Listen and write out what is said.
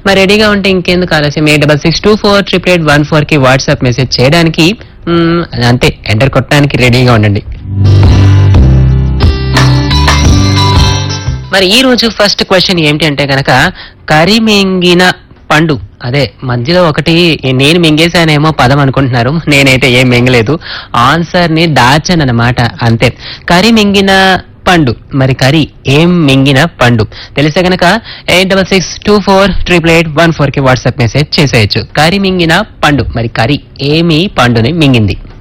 మరి రెడీగా ఉంటే ఇంకెందుకు ఆలస్యం eight double six two four triple eight one four కి వాట్సాప్ మెసేజ్ చేయడానికి మ్మ్, అంతే ఎంటర్ కొట్టడానికి రెడీగా ఉండండి మరి ఈ రోజు ఫస్ట్ క్వశ్చన్ ఏంటి అంటే గనక కరి మింగిన పండు అదే మధ్యలో ఒకటి నేను మింగేశానేమో పదం అనుకుంటున్నారు నేనైతే ఏం మింగలేదు ఆన్సర్ ని దాచాను అనమాట అంతే కరి మింగిన పండు మరి కరి ఏం మింగిన పండు తెలిసే గనక eight double six two four triple eight one four కి వాట్సాప్ మెసేజ్ చేసేయచ్చు కరి మింగిన పండు మరి కరి ఏమి పండుని మింగింది